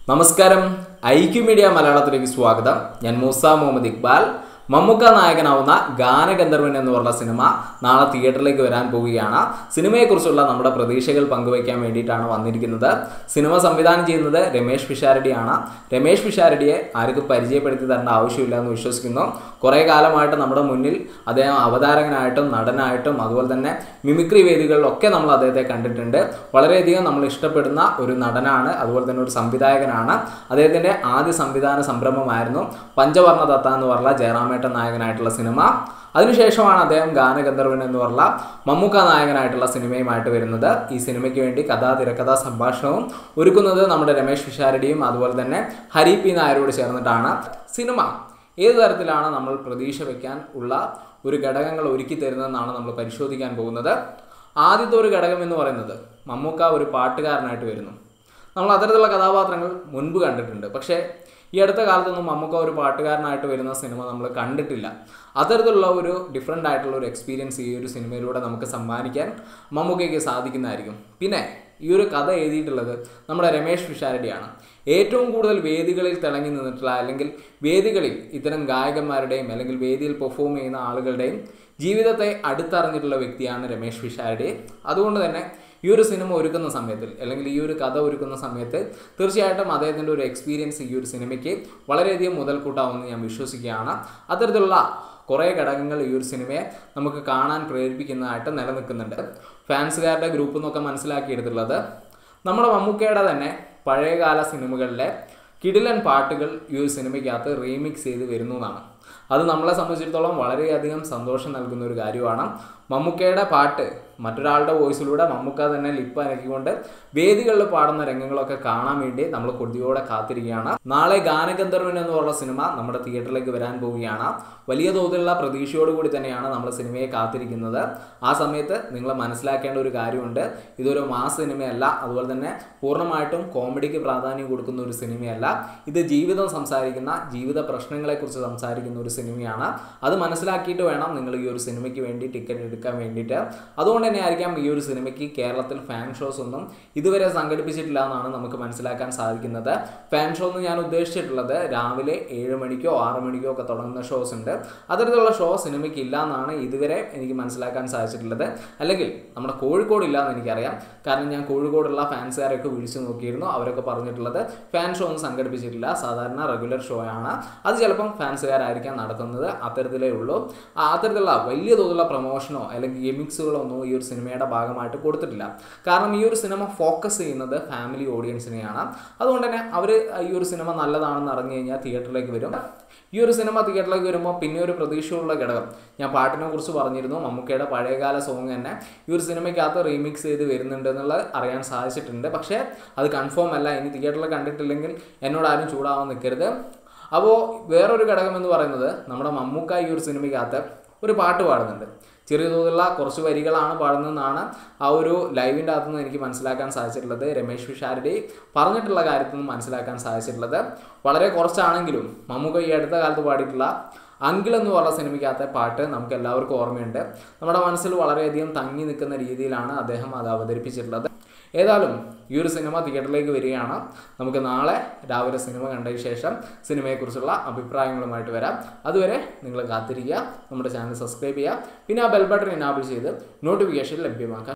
നമസ്കാരം IQ media മലയാളത്തിലേക്ക് സ്വാഗതം ഞാൻ മൂസ മുഹമ്മദ് ഇക്ബാൽ മമ്മൂക്ക നായകനാവുന്ന ഗാനഗന്ധർവൻ എന്ന് പറഞ്ഞ സിനിമ നാളെ തിയേറ്ററിലേക്ക് വരാൻ പോവുകയാണ് സിനിമയെക്കുറിച്ചുള്ള നമ്മുടെ പ്രതീക്ഷകൾ പങ്കുവയ്ക്കാൻ വേണ്ടിയിട്ടാണ് വന്നിരിക്കുന്നത് സിനിമ സംവിധാനം ചെയ്യുന്നത് രമേഷ് പിഷാരടിയാണ് രമേഷ് പിഷാരടിയെ ആർക്കും പരിചയപ്പെടുത്തി തരേണ്ട ആവശ്യമില്ല എന്ന് വിശ്വസിക്കുന്നു കുറേ കാലമായിട്ട് നമ്മുടെ മുന്നിൽ അദ്ദേഹം അവതാരകനായിട്ടും നടനായിട്ടും അതുപോലെ തന്നെ മിമിക്രി വേദികളിലൊക്കെ നമ്മൾ അദ്ദേഹത്തെ കണ്ടിട്ടുണ്ട് വളരെയധികം നമ്മൾ ഇഷ്ടപ്പെടുന്ന ഒരു നടനാണ് അതുപോലെ തന്നെ ഒരു സംവിധായകനാണ് അദ്ദേഹത്തിൻ്റെ ആദ്യ സംവിധാന സംരംഭമായിരുന്നു പഞ്ചവർണ്ണ ദത്ത എന്ന് പറഞ്ഞ ജയറാമേട്ടൻ നായകനായിട്ടുള്ള സിനിമ അതിനുശേഷമാണ് അദ്ദേഹം ഗാനഗന്ധർവൻ എന്ന് പറഞ്ഞ മമ്മൂക്ക നായകനായിട്ടുള്ള സിനിമയുമായിട്ട് വരുന്നത് ഈ സിനിമയ്ക്ക് വേണ്ടി കഥാ തിരക്കഥാ സംഭാഷണവും ഒരുക്കുന്നത് നമ്മുടെ രമേഷ് പിഷാരടിയും അതുപോലെ തന്നെ ഹരി പി നായരോട് ചേർന്നിട്ടാണ് സിനിമ ഏത് തരത്തിലാണ് നമ്മൾ പ്രതീക്ഷ വയ്ക്കാൻ ഉള്ള ഒരു ഘടകങ്ങൾ ഒരുക്കി തരുന്നതെന്നാണ് നമ്മൾ പരിശോധിക്കാൻ പോകുന്നത് ആദ്യത്തെ ഒരു ഘടകം എന്ന് പറയുന്നത് മമ്മൂക്ക ഒരു പാട്ടുകാരനായിട്ട് വരുന്നു നമ്മൾ അത്തരത്തിലുള്ള കഥാപാത്രങ്ങൾ മുൻപ് കണ്ടിട്ടുണ്ട് പക്ഷേ ഈ അടുത്ത കാലത്തൊന്നും മമ്മൂക്ക ഒരു പാട്ടുകാരനായിട്ട് വരുന്ന സിനിമ നമ്മൾ കണ്ടിട്ടില്ല അത്തരത്തിലുള്ള ഒരു ഡിഫറെൻ്റ് ആയിട്ടുള്ള ഒരു എക്സ്പീരിയൻസ് ഈ ഒരു സിനിമയിലൂടെ നമുക്ക് സമ്മാനിക്കാൻ മമ്മൂക്കയ്ക്ക് സാധിക്കുന്നതായിരിക്കും പിന്നെ ഈ ഒരു കഥ എഴുതിയിട്ടുള്ളത് നമ്മുടെ രമേഷ് പിഷാരടിയാണ് ഏറ്റവും കൂടുതൽ വേദികളിൽ തിളങ്ങി നിന്നിട്ടുള്ള അല്ലെങ്കിൽ വേദികളിൽ ഇത്തരം ഗായകന്മാരുടെയും അല്ലെങ്കിൽ വേദിയിൽ പെർഫോം ചെയ്യുന്ന ആളുകളുടെയും ജീവിതത്തെ അടുത്തറിഞ്ഞിട്ടുള്ള വ്യക്തിയാണ് രമേഷ് പിഷാരടി അതുകൊണ്ട് തന്നെ ഈ ഒരു സിനിമ ഒരുക്കുന്ന സമയത്തിൽ അല്ലെങ്കിൽ ഈ ഒരു കഥ ഒരുക്കുന്ന സമയത്ത് തീർച്ചയായിട്ടും അദ്ദേഹത്തിൻ്റെ ഒരു എക്സ്പീരിയൻസ് ഈ ഒരു സിനിമയ്ക്ക് വളരെയധികം മുതൽക്കൂട്ടാവുമെന്ന് ഞാൻ വിശ്വസിക്കുകയാണ് അത്തരത്തിലുള്ള കുറേ ഘടകങ്ങൾ ഈ ഒരു സിനിമയെ നമുക്ക് കാണാൻ പ്രേരിപ്പിക്കുന്നതായിട്ട് നിലനിൽക്കുന്നുണ്ട് ഫാൻസുകാരുടെ ഗ്രൂപ്പ് എന്നൊക്കെ മനസ്സിലാക്കിയെടുത്തുള്ളത് നമ്മുടെ മമ്മൂക്കയുടെ തന്നെ പഴയകാല സിനിമകളിലെ കിടിലൻ പാട്ടുകൾ ഈ ഒരു സിനിമയ്ക്കകത്ത് റീമിക്സ് ചെയ്ത് വരുന്നു എന്നാണ് അത് നമ്മളെ സംബന്ധിച്ചിടത്തോളം വളരെയധികം സന്തോഷം നൽകുന്ന ഒരു കാര്യമാണ് മമ്മൂക്കയുടെ പാട്ട് മറ്റൊരാളുടെ വോയിസിലൂടെ മമ്മൂക്ക തന്നെ ലിപ്പ് അനക്കിക്കൊണ്ട് വേദികളിൽ പാടുന്ന രംഗങ്ങളൊക്കെ കാണാൻ വേണ്ടി നമ്മൾ കൊതിയോടെ കാത്തിരിക്കുകയാണ് നാളെ ഗാനഗന്ധർവൻ എന്ന് പറഞ്ഞ സിനിമ നമ്മുടെ തിയേറ്ററിലേക്ക് വരാൻ പോവുകയാണ് വലിയ തോതിലുള്ള പ്രതീക്ഷയോടുകൂടി തന്നെയാണ് നമ്മൾ സിനിമയെ കാത്തിരിക്കുന്നത് ആ സമയത്ത് നിങ്ങൾ മനസ്സിലാക്കേണ്ട ഒരു കാര്യമുണ്ട് ഇതൊരു മാസ് സിനിമയല്ല അതുപോലെ തന്നെ പൂർണ്ണമായിട്ടും കോമഡിക്ക് പ്രാധാന്യം കൊടുക്കുന്ന ഒരു സിനിമയല്ല ഇത് ജീവിതം സംസാരിക്കുന്ന ജീവിത പ്രശ്നങ്ങളെക്കുറിച്ച് സംസാരിക്കുന്ന ഒരു സിനിമയാണ് അത് മനസ്സിലാക്കിയിട്ട് വേണം നിങ്ങൾ ഈ ഒരു സിനിമയ്ക്ക് വേണ്ടി ടിക്കറ്റ് എടുക്കാൻ വേണ്ടിയിട്ട് അതുകൊണ്ട് തന്നെ ആയിരിക്കാം ഈ ഒരു സിനിമയ്ക്ക് കേരളത്തിൽ ഫാൻ ഷോസ് ഒന്നും ഇതുവരെ സംഘടിപ്പിച്ചിട്ടില്ല എന്നാണ് നമുക്ക് മനസ്സിലാക്കാൻ സാധിക്കുന്നത് ഫാൻ ഷോ എന്ന് ഞാൻ ഉദ്ദേശിച്ചിട്ടുള്ളത് രാവിലെ ഏഴ് മണിക്കോ ആറ് മണിക്കോ ഒക്കെ തുടങ്ങുന്ന ഷോസ് ഉണ്ട് അത്തരത്തിലുള്ള ഷോ സിനിമയ്ക്ക് ഇല്ല എന്നാണ് ഇതുവരെ എനിക്ക് മനസ്സിലാക്കാൻ സാധിച്ചിട്ടുള്ളത് അല്ലെങ്കിൽ നമ്മുടെ കോഴിക്കോട് ഇല്ല എന്ന് എനിക്കറിയാം കാരണം ഞാൻ കോഴിക്കോടുള്ള ഫാൻസുകാരൊക്കെ വിളിച്ചു നോക്കിയിരുന്നു അവരൊക്കെ പറഞ്ഞിട്ടുള്ളത് ഫാൻ ഷോ ഒന്നും സംഘടിപ്പിച്ചിട്ടില്ല സാധാരണ റെഗുലർ ഷോ ആണ് അത് ചിലപ്പം ഫാൻസുകാരായിരിക്കാം നടത്തുന്നത് അത്തരത്തിലേ ഉള്ളൂ ആ അത്തരത്തിലുള്ള വലിയ തോതിലുള്ള പ്രൊമോഷനോ അല്ലെങ്കിൽ ഗെമിക്സുകളോ ഒന്നും ഈ ഒരു സിനിമയുടെ ഭാഗമായിട്ട് കൊടുത്തിട്ടില്ല കാരണം ഈ ഒരു സിനിമ ഫോക്കസ് ചെയ്യുന്നത് ഫാമിലി ഓഡിയൻസിനെയാണ് അതുകൊണ്ട് തന്നെ അവർ ഈ ഒരു സിനിമ നല്ലതാണെന്ന് അറിഞ്ഞു കഴിഞ്ഞാൽ തിയേറ്ററിലേക്ക് വരും ഈ ഒരു സിനിമ തിയേറ്ററിലേക്ക് വരുമ്പോൾ പിന്നെ ഒരു പ്രതീക്ഷയുള്ള ഘടകം ഞാൻ പാട്ടിനെ കുറിച്ച് പറഞ്ഞിരുന്നു മമ്മൂക്കയുടെ പഴയകാല സോങ് തന്നെ ഈ ഒരു സിനിമയ്ക്കകത്ത് റീമിക്സ് ചെയ്ത് വരുന്നുണ്ട് എന്നുള്ളത് അറിയാൻ സാധിച്ചിട്ടുണ്ട് പക്ഷേ അത് കൺഫേം അല്ല ഇനി തിയേറ്ററിൽ കണ്ടിട്ടില്ലെങ്കിൽ എന്നോട് ആരും ചൂടാവാൻ നിൽക്കരുത് അപ്പോൾ വേറൊരു ഘടകം എന്ന് പറയുന്നത് നമ്മുടെ മമ്മൂക്ക ഈ ഒരു സിനിമയ്ക്കകത്ത് ഒരു പാട്ട് പാടുന്നുണ്ട് ചെറിയ തോതിലുള്ള കുറച്ച് വരികളാണ് പാടുന്നതെന്നാണ് ആ ഒരു ലൈവിൻ്റെ അകത്തുനിന്ന് എനിക്ക് മനസ്സിലാക്കാൻ സാധിച്ചിട്ടുള്ളത് രമേഷ് പിഷാരുടെ പറഞ്ഞിട്ടുള്ള കാര്യത്തിൽ നിന്ന് മനസ്സിലാക്കാൻ സാധിച്ചിട്ടുള്ളത് വളരെ കുറച്ചാണെങ്കിലും മമ്മൂക്ക ഈ അടുത്ത കാലത്ത് പാടിയിട്ടുള്ള അങ്കിൾ എന്ന് പറഞ്ഞ സിനിമയ്ക്കകത്തെ പാട്ട് നമുക്ക് എല്ലാവർക്കും ഓർമ്മയുണ്ട് നമ്മുടെ മനസ്സിൽ വളരെയധികം തങ്ങി നിൽക്കുന്ന രീതിയിലാണ് അദ്ദേഹം അത് അവതരിപ്പിച്ചിട്ടുള്ളത് ഏതായാലും ഈ ഒരു സിനിമ തിയേറ്ററിലേക്ക് വരികയാണ് നമുക്ക് നാളെ രാവിലെ സിനിമ കണ്ടതിന് ശേഷം സിനിമയെക്കുറിച്ചുള്ള അഭിപ്രായങ്ങളുമായിട്ട് വരാം അതുവരെ നിങ്ങൾ കാത്തിരിക്കുക നമ്മുടെ ചാനൽ സബ്സ്ക്രൈബ് ചെയ്യുക പിന്നെ ആ ബെൽ ബട്ടൺ എനാബിൾ ചെയ്ത് നോട്ടിഫിക്കേഷൻ ലഭ്യമാക്കാൻ